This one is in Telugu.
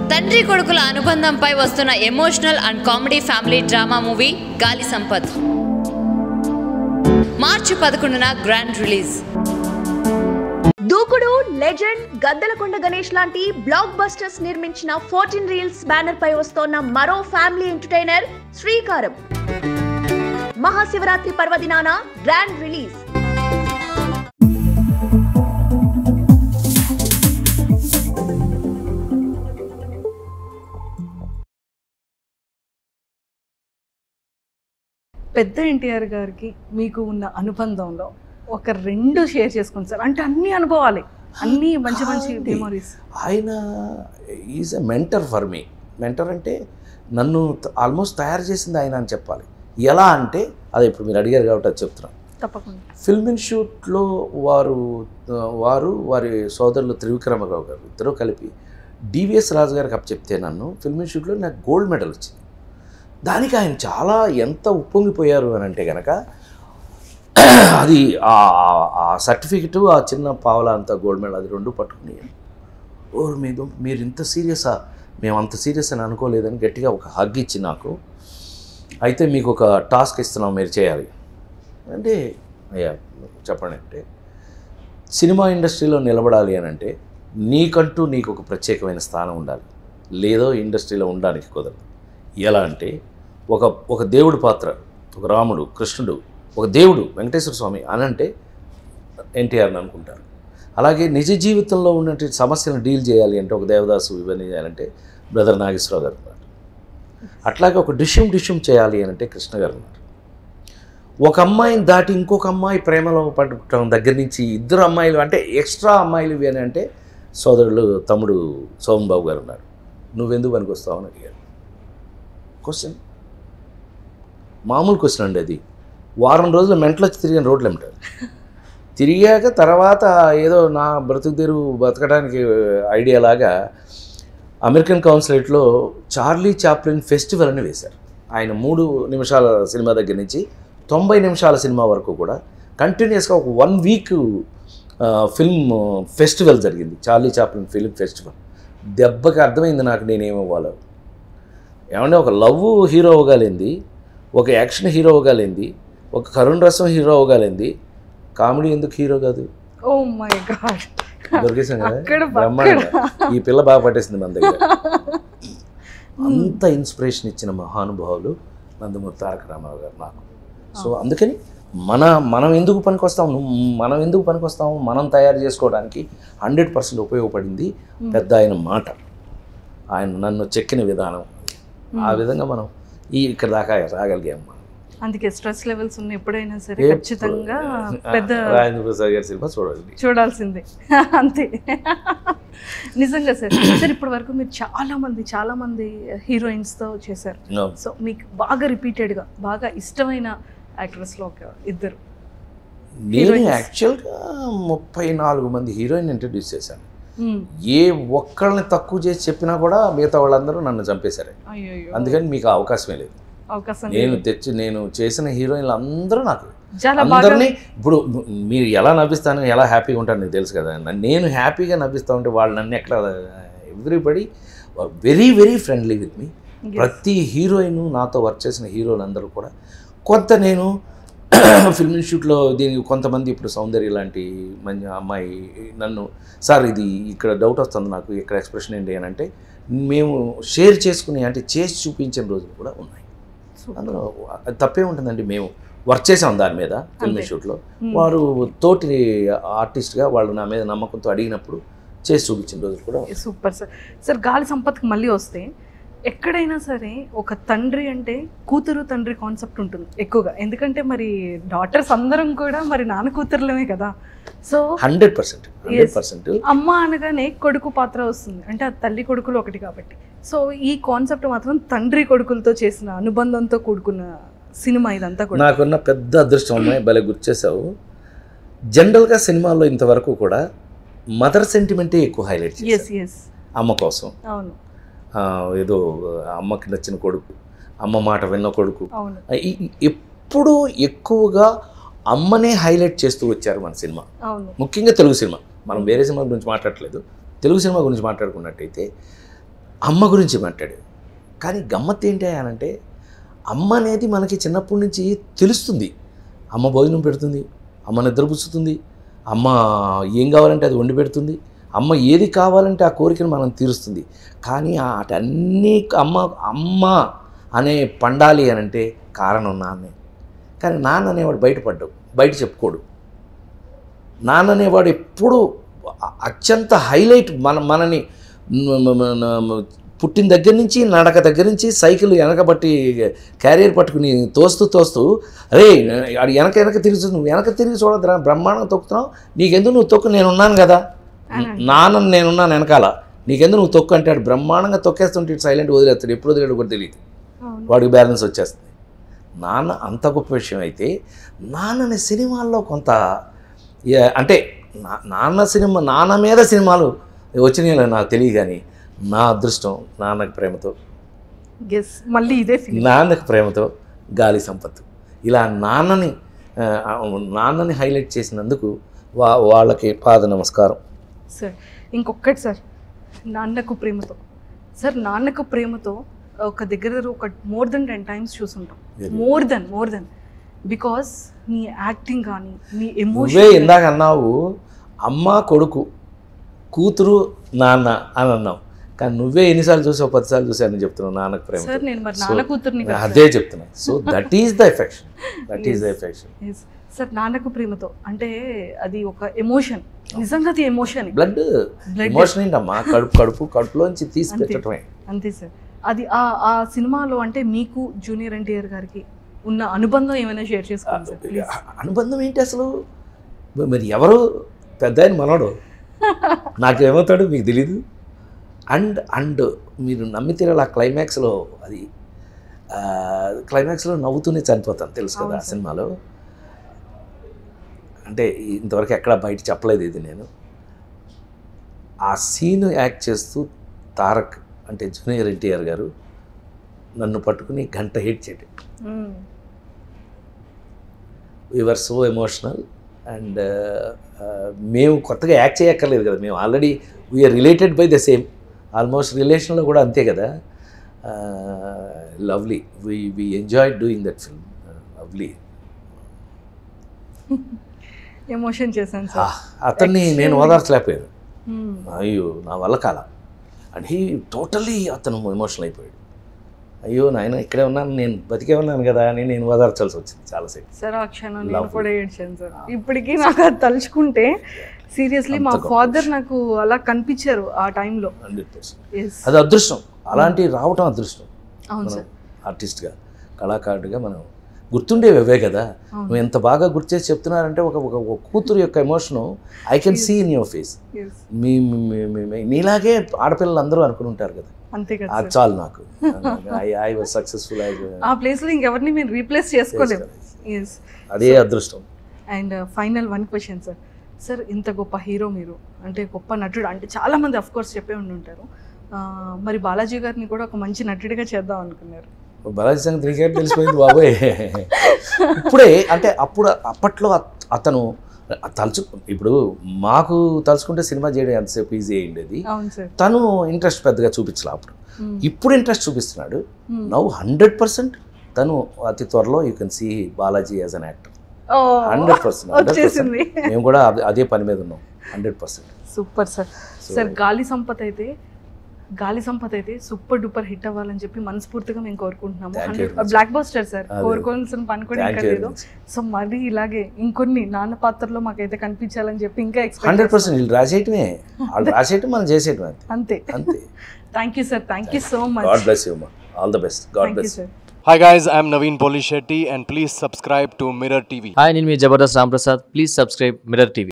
తండ్రి కొడుకుల అనుబంధంపై వస్తున్న emotional and comedy family drama movie Gali Sampath March పదకొండున grand release Dookudu Legend Gaddalakonda Ganesh లాంటి బ్లాక్ బస్టర్స్ నిర్మించిన ఫోర్టీన్ రీల్స్ బ్యానర్ పై వస్తోన్న మరో ఫ్యామిలీ ఎంటర్టైనర్ శ్రీకారం మహాశివరాత్రి పర్వదినాన గ్రాండ్ రిలీజ్ పెద్ద ఎన్టీఆర్ గారికి మీకు ఉన్న అనుబంధంలో ఒక రెండు షేర్ చేసుకోండి సార్ అంటే అన్ని అనుభవాలే అన్ని మంచి మంచి కాదండి. మెమరీస్ ఆయన is a mentor for me mentor అంటే నన్ను ఆల్మోస్ట్ తయారు చేసింది ఆయన అని చెప్పాలి ఎలా అంటే అది ఇప్పుడు మీరు అడిగారు కాబట్టి అది చెప్తున్నాను తప్పకుండా ఫిల్మ్ ఇన్స్టిట్యూట్లో వారు ఆ, వారు వారి సోదరులు త్రివిక్రమరావు గారు ఇద్దరు కలిపి డివిఎస్ రాజు గారికి అప్ చెప్తే నన్ను ఫిల్మ్ ఇన్స్టిట్యూట్లో నాకు గోల్డ్ మెడల్ వచ్చింది దానికి ఆయన చాలా ఎంత ఉప్పొంగిపోయారు అని అంటే కనుక అది ఆ సర్టిఫికెట్ ఆ చిన్న పావలా అంత గోల్డ్ మెడల్ అది రెండు పట్టుకుని ఓరు మీద మీరు ఇంత సీరియసా మేము అంత సీరియస్ అని అనుకోలేదని గట్టిగా ఒక హగ్ ఇచ్చి నాకు అయితే మీకు ఒక టాస్క్ ఇస్తున్నాం మీరు చేయాలి అంటే అయ్యా చెప్పండి అంటే సినిమా ఇండస్ట్రీలో నిలబడాలి అని అంటే నీకంటూ నీకు ఒక ప్రత్యేకమైన స్థానం ఉండాలి లేదో ఇండస్ట్రీలో ఉండడానికి కుదరదు ఎలా అంటే ఒక ఒక దేవుడి పాత్ర ఒక రాముడు కృష్ణుడు ఒక దేవుడు వెంకటేశ్వర స్వామి అని అంటే ఎన్టీఆర్ని అనుకుంటారు అలాగే నిజ జీవితంలో ఉన్నటువంటి సమస్యలను డీల్ చేయాలి అంటే ఒక దేవదాసు ఇవన్నీ చేయాలంటే బ్రదర్ నాగేశ్వరరావు గారు ఉన్నారు అట్లాగే ఒక డిష్యూమ్ డిష్యూమ్ చేయాలి అని అంటే కృష్ణ గారు ఉన్నారు ఒక అమ్మాయిని దాటి ఇంకొక అమ్మాయి ప్రేమలో పడటం దగ్గర నుంచి ఇద్దరు అమ్మాయిలు అంటే ఎక్స్ట్రా అమ్మాయిలు ఇవి అని అంటే సోదరులు తమ్ముడు సోమబాబు గారు ఉన్నారు నువ్వెందుకు పనికొస్తావు అని అడిగారు క్వశ్చన్ మామూలు క్వశ్చన్ అండి అది వారం రోజులు మెంటలు వచ్చి తిరిగిన రోడ్లు ఏమిటారు తిరిగాక తర్వాత ఏదో నా బ్రతుకు తెరువు బతకడానికి ఐడియా లాగా అమెరికన్ కౌన్సిలేట్లో చార్లీ చాప్లిన్ ఫెస్టివల్ అని వేశారు ఆయన మూడు నిమిషాల సినిమా దగ్గర నుంచి తొంభై నిమిషాల సినిమా వరకు కూడా కంటిన్యూస్గా ఒక వన్ వీక్ ఫిల్మ్ ఫెస్టివల్ జరిగింది చార్లీ చాప్లిన్ ఫిల్మ్ ఫెస్టివల్ దెబ్బకి అర్థమైంది నాకు నేనేమవ్వాలో ఏమంటే ఒక లవ్ హీరో అవ్వగలింది ఒక యాక్షన్ హీరో అవ్వగలింది ఒక కరుణ్ రసం హీరో అవ్వగలింది కామెడీ ఎందుకు హీరో కాదు ఓ మై గాడ్ దొరికేసాం కదా అక్కడ బ్రహ్మాండంగా. ఈ పిల్ల బాగా పట్టేసింది మన దగ్గర అంత ఇన్స్పిరేషన్ ఇచ్చిన మహానుభావులు నందమూరి తారక రామారావు గారు నాకు సో అందుకని మన మనం ఎందుకు పనికొస్తాం నువ్వు- మనం ఎందుకు పనికొస్తాము మనం తయారు చేసుకోవడానికి హండ్రెడ్ పర్సెంట్ ఉపయోగపడింది పెద్ద ఆయన మాట ఆయన నన్ను చెక్కిన విధానం ఆ విధంగా మనం ఈ ఇక్కడ దాకా రాగలిగాం మనం అందుకే స్ట్రెస్ లెవెల్స్ ఉన్న ఎప్పుడైనా సరే ఎప్పుడు- ఖచ్చితంగా ఆ, పెద్ద రాజేంద్ర ప్రసాద్ గారి సినిమా చూడాలి చూడాల్సిందే అంతే నిజంగా సార్ సార్ ఇప్పటి వరకు మీరు చాలా మంది చాలా మంది హీరోయిన్స్ తో చేశారు No. సో మీకు బాగా రిపీటెడ్ గా బాగా ఇష్టమైన యాక్ట్రెస్ లో ఒక ఇద్దరు నేను Heroines. యాక్చువల్గా ముప్పై నాలుగు మంది హీరోయిన్ ఇంట్రడ్యూస్ చేశాను మ్మ్. ఏ ఒక్కళ్ళని తక్కువ చేసి చెప్పినా కూడా మిగతా వాళ్ళందరూ నన్ను చంపేశారు అయ్యయ్యో. అందుకని మీకు ఆ అవకాశమే లేదు అవకాశం నేను లేదు. తెచ్చి నేను చేసిన హీరోయిన్లు అందరూ నాకు చాలా బాగా అందరినీ ఇప్పుడు మీరు ఎలా నవ్విస్తాను ఎలా హ్యాపీగా ఉంటాను నీకు తెలుసు కదా నేను హ్యాపీగా నవ్విస్తా ఉంటే వాళ్ళు నన్ను ఎక్కడ everybody very very friendly with me Yes. ప్రతి హీరోయిన్ నాతో వర్క్ చేసిన హీరోలు అందరూ కూడా కొంత నేను ఫిల్మ్ ఇన్స్టిట్యూట్లో దీనికి కొంతమంది ఇప్పుడు సౌందర్య లాంటి మంచి అమ్మాయి నన్ను సార్ ఇది ఇక్కడ డౌట్ వస్తుంది నాకు ఇక్కడ ఎక్స్ప్రెషన్ ఏంటి అని అంటే మేము షేర్ చేసుకుని అంటే చేసి చూపించిన రోజులు కూడా ఉన్నాయి అందులో అది తప్పే ఉంటుందండి మేము వర్క్ చేసాం దాని మీద ఫిల్మ్ అంతే. ఇన్స్టిట్యూట్లో మ్మ్. వారు తోటి ఆర్టిస్ట్గా వాళ్ళు నా మీద నమ్మకంతో అడిగినప్పుడు చేసి చూపించిన రోజులు కూడా ఉన్నాయి. సూపర్ సార్ సార్ గాలి సంపత్కి మళ్ళీ వస్తే ఎక్కడైనా సరే ఒక తండ్రి అంటే కూతురు తండ్రి కాన్సెప్ట్ ఉంటుంది ఎక్కువగా ఎందుకంటే మరి డాటర్స్ అందరం కూడా మరి నాన్న కూతురులమే కదా so hundred percent hundred percent అమ్మ అనగానే కొడుకు పాత్ర వస్తుంది అంటే ఆ తల్లి కొడుకులు ఒకటి కాబట్టి సో ఈ కాన్సెప్ట్ మాత్రం తండ్రి కొడుకులతో చేసిన అనుబంధంతో కూడుకున్న సినిమా ఇదంతా కూడా నాకున్న పెద్ద అదృష్టం అమ్మాయి భలే గుర్చేసావు జనరల్గా సినిమాల్లో ఇంతవరకు కూడా మదర్ సెంటిమెంటే ఎక్కువ హైలైట్ ఎస్ చేశారు ఎస్ అమ్మ కోసం అవును ఆ, ఏదో అమ్మకి నచ్చిన కొడుకు అమ్మ మాట విన్న కొడుకు అవును ఈ- ఈ- ఎప్పుడూ ఎక్కువగా అమ్మనే హైలైట్ చేస్తూ వచ్చారు మన సినిమా అవును ముఖ్యంగా తెలుగు సినిమా మనం వేరే సినిమా గురించి మాట్లాడట్లేదు తెలుగు సినిమా గురించి మాట్లాడుకున్నట్టయితే అమ్మ గురించి మాట్లాడాడు కానీ గమ్మత్ ఏంటి అనంటే అమ్మ అనేది మనకి చిన్నప్పటి నుంచి తెలుస్తుంది అమ్మ భోజనం పెడుతుంది అమ్మ నిద్రపుచ్చుతుంది అమ్మ ఏం కావాలంటే అది వండి పెడుతుంది అమ్మ ఏది కావాలంటే ఆ కోరికను మనం తీరుస్తుంది కానీ ఆ అటన్నీ అమ్మ అమ్మ అనే పండాలి అని అంటే కారణం నాన్నే కానీ నాన్న అనేవాడు బయటపడ్డాడు బయట చెప్పుకోడు నాన్న అనేవాడు ఎప్పుడు అ- అత్యంత హైలైట్ మన మనని మ- మ- మ- మ- పుట్టిన దగ్గర నుంచి నడక దగ్గర నుంచి సైకిల్ వెనకబట్టి క్యారియర్ పట్టుకుని తోస్తూ తోస్తూ అరే అది వెనక వెనక తిరిగి చూ- నువ్వు వెనక తిరిగి చూడదురా బ్రహ్మాండంగా తొక్కుతున్నావు నీకెందుకు నువ్వు తొక్కు నేను ఉన్నాను కదా నాన్న నేనున్నాను వెనకాల నీకెందుకు నువ్వు తొక్కు అంటాడు బ్రహ్మాండంగా తొక్కేస్తుంటే ఇటు సైలెంట్ వదిలేస్తాడు ఎప్పుడు వదిలేడు కూడా తెలియదు అవును వాడికి బ్యాలెన్స్ వచ్చేస్తుంది నాన్న అంత గొప్ప విషయం అయితే నాన్నని సినిమాల్లో కొంత ఏ- అంటే నా- నాన్న సినిమా నాన్న మీద సినిమాలు వచ్చినాయో నాకు తెలియదు కానీ నా అదృష్టం నాన్నకి ప్రేమతో గెస్ మళ్ళీ ఇదే ఫీల్ నాన్నకి ప్రేమతో గాలి సంపత్తు ఇలా నాన్నని ఆ, నాన్నని హైలైట్ చేసినందుకు వా వాళ్ళకి పాద నమస్కారం సార్ ఇంకొకటి సార్ నాన్నకు ప్రేమతో సార్ నాన్నకు ప్రేమతో ఒక దగ్గర దగ్గర ఒక మోర్ దెన్ టెన్ టైమ్స్ చూసుంటాం Very more than more than because నీ యాక్టింగ్ కానీ నీ నువ్వే ఎమోషన్ ఇందాక అన్నావు అమ్మ కొడుకు కూతురు నాన్న అని అన్నావు కానీ నువ్వే ఎన్నిసార్లు చూసావు పదిసార్లు చూసానని చెప్తున్నావు నాన్నకు ప్రేమ సార్ నేను మరి నాన్న కూతుర్ని కదా అదే చెప్తున్నా so that is the affection that is the affection Yes. Sir నాన్నకు ప్రేమతో అంటే అది ఒక ఎమోషన్ నిజంగా అది ఎమోషన్ బ్లడ్ Blood. ఎమోషన్ ఏంటమ్మా కడుపు కడుపు కడుపులోంచి తీసి అంతే. పెట్టడమే అంతే సార్ అది ఆ ఆ సినిమాలో అంటే మీకు జూనియర్ ఎన్టీఆర్ గారికి ఉన్న అనుబంధం ఏమైనా షేర్ చేసుకోండి సార్ ప్లీజ్ అనుబంధం ఏంటి అసలు మరి ఎవరు పెద్ద ఆయన మనోడు నాకు ఏమవుతాడు మీకు తెలీదు అండ్ అండ్ మీరు నమ్మితే ఆ క్లైమాక్స్లో అది ఆ, క్లైమాక్స్లో నవ్వుతూనే చనిపోతాను తెలుసు కదా అవును ఆ సార్. సినిమాలో అంటే ఇంతవరకు ఎక్కడ బయట చెప్పలేదు ఇది నేను ఆ సీన్ యాక్ట్ చేస్తూ తారక్ అంటే జూనియర్ ఎన్టీఆర్ గారు నన్ను పట్టుకుని గంట హిట్ చేయడం మ్మ్. వీఆర్ సో ఎమోషనల్ అండ్ మేము కొత్తగా యాక్ట్ చేయక్కర్లేదు కదా మేము already we are related by the same almost రిలేషన్లో కూడా అంతే కదా lovely we we enjoy doing that film lovely emotion చేశాను సార్ అతన్ని నేను Extremely. ఓదార్చలేకపోయాను మ్మ్. అయ్యో నా వల్ల కాల అండ్ హీ టోటలీ అతను ఎమోషనల్ అయిపోయాడు అయ్యో నాయన ఇక్కడే ఉన్నాను నేను బతికే ఉన్నాను కదా అని నేను ఓదార్చాల్సి వచ్చింది చాలాసేపు సార్ ఆ క్షణం నేను Lovely. కూడా ఏడ్చాను సార్ ఇప్పటికీ నాకు అది తలుచుకుంటే సీరియస్లీ మా అంత గొప్ప ఫాదర్ విషయం. నాకు అలా కనిపించారు ఆ టైంలో హండ్రెడ్ పర్సెంట్ ఎస్ అది అదృష్టం అలాంటి రావటం అదృష్టం అవును మనం సార్ ఆర్టిస్ట్గా కళాకారుడిగా మనం గుర్తుండేవి అవే కదా అవును. నువ్వు ఎంత బాగా గుర్తు చేసి చెప్తున్నారంటే ఒక ఒక ఒక కూతురు యొక్క emotion I can see in your face Yes. మీ మీ- మీ- మీ- నీలాగే ఆడపిల్లలు అందరూ అనుకుని ఉంటారు కదా అంతే కదా అది సార్ చాలు నాకు ఐ ఐ వాజ్ సక్సెస్ఫుల్ ఆ ప్లేస్ లో ఇంకెవరిని మేము రీప్లేస్ చేసుకోలేము ఎస్ అదే అదృష్టం and final one question sir sir ఇంత గొప్ప హీరో మీరు అంటే గొప్ప నటుడు అంటే చాలా మంది అఫ్ కోర్స్ చెప్పే ఉండి ఉంటారు ఆ, మరి బాలాజీ గారిని కూడా ఒక మంచి నటుడిగా చేద్దాం అనుకున్నారు బాలాజీ సంగతి నీకే తెలిసిపోయింది బాబోయ్ ఇప్పుడే అంటే అప్పుడు అప్పట్లో అత- అతను తలుచు ఇప్పుడు మాకు తలుచుకుంటే సినిమా చేయడం ఎంతసేపు ఈజీ అయ్యిండేది అవును సార్ తను ఇంట్రెస్ట్ పెద్దగా చూపించలే అప్పుడు Hmm. ఇప్పుడు ఇంట్రెస్ట్ చూపిస్తున్నాడు Hmm. నౌ హండ్రెడ్ పర్సెంట్ తను అతి త్వరలో you can see Balaji as an actor oh, hundred percent వచ్చేసింది మేము కూడా అదే- అదే పని మీద ఉన్నాం hundred percent super sir sir Gaali Sampath అయితే గాలి సంపత్ అయితే సూపర్ డూపర్ హిట్ అవ్వాలని చెప్పి మనస్ఫూర్తిగా మేము కోరుకుంటున్నాము Thank you hundred very much. Blockbuster sir అదే. కోరుకోవాల్సిన పని కూడా థ్యాంక్ ఇంకా యూ లేదు సో మరి ఇలాగే ఇంకొన్ని నాన్న పాత్రలో మాకైతే కనిపించాలని చెప్పి ఇంకా హండ్రెడ్ ఎక్స్పెక్ట్ పర్సెంట్ వీళ్ళు రాసేయటమే వాళ్ళు రాసేయటం మనం చేసేయటం అంతే అంతే అంతే thank you sir thank you so god much bless you all the best god thank you bless sir Hi guys, I'm Naveen Polishetty and please subscribe to Mirror TV. Hi నేను మీ Jabardasth Ramprasad please subscribe Mirror TV